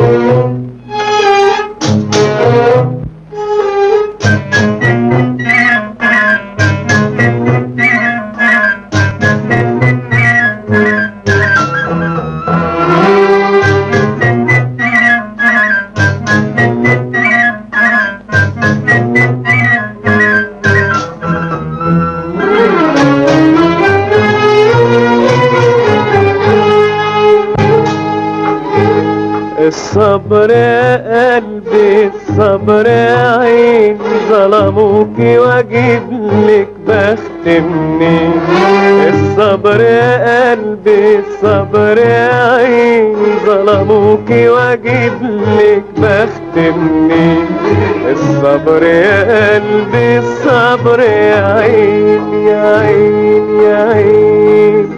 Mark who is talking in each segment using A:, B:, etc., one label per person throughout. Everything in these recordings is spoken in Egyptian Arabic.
A: الصبر يا قلبي الصبر يا عين ظلموك واجيب لك بخت منين الصبر يا قلبي الصبر يا عين ظلموك واجيب لك بخت منين الصبر يا قلبي الصبر يا عين يا عين يا عين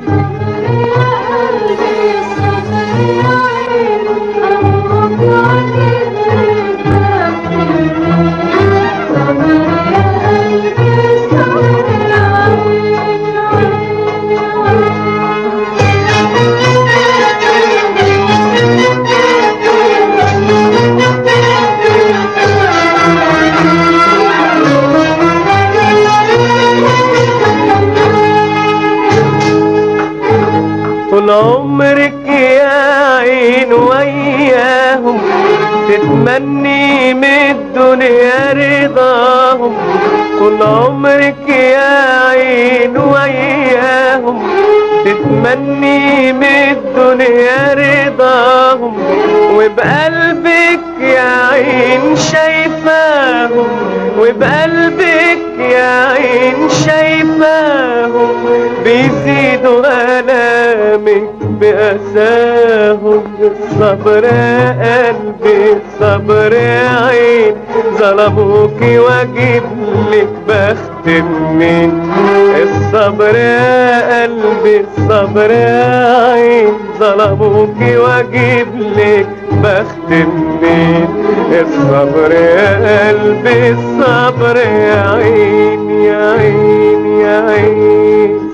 A: طول عمرك يا عين وياهم تتمني من الدنيا رضاهم طول عمرك يا عين وياهم تتمني من الدنيا رضاهم وبقلبك يا عين شايفاهم وبقلبك يا عين شايفاهم بيزيدوا ألامك بأساهم الصبر يا قلبي الصبر يا عين ظلموك واجيب لك بخت منين الصبر يا قلبي الصبر يا عين ظلموك واجيب لك بخت منين الصبر يا قلبي الصبر يا عين يا عين يا عين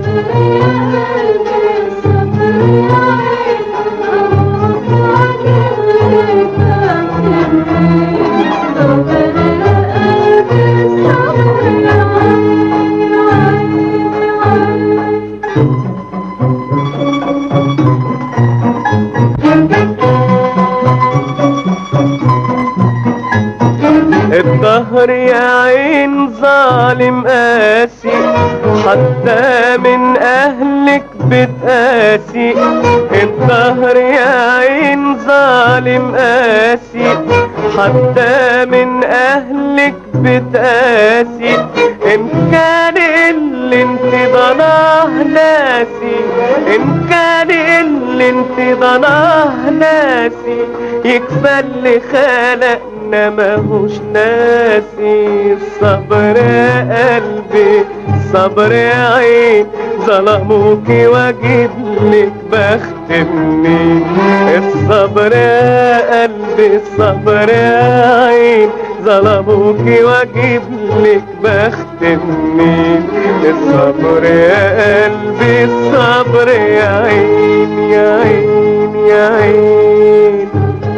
A: الدهر يا عين ظالم قاسي حتى من اهلك بتقاسي الدهر يا عين ظالم قاسي حتى من اهلك بتقاسي ان كان اللي انت ضناه ناسي ان كان اللي انت ضناه ناسي يكفى اللي خلقنا ماهوش ناسي الصبر يا قلبي الصبر يا عين ظلموك واجيب لك بخت منين الصبر يا قلبي الصبر يا عين ظلموك واجيب لك بخت منين الصبر يا قلبي الصبر يا عين يا عين يا عين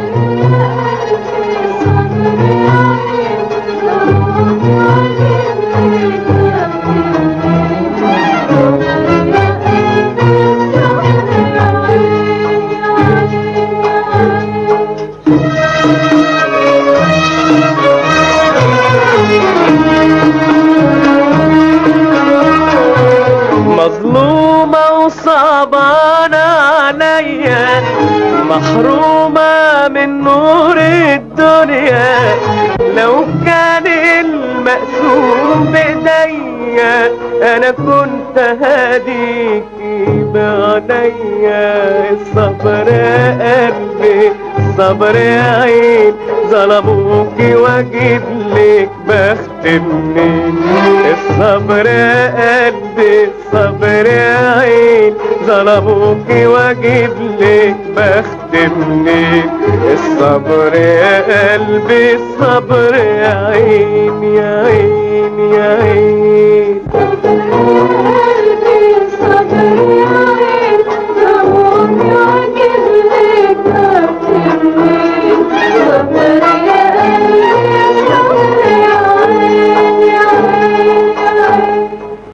A: مظلومة وصعبانة عليا محرومة من نور الدنيا لو كان المقسوم بإيديا أنا كنت هديكي بعينيا الصبر يا قلبي الصبر يا عين ظلموكي واجيب لك بخت منين الصبر يا قلبي الصبر يا عين ظلموكي واجيب لك بخت منين الصبر يا قلبي الصبر يا عين يا عين يا عين
B: صبر يا عين ربنا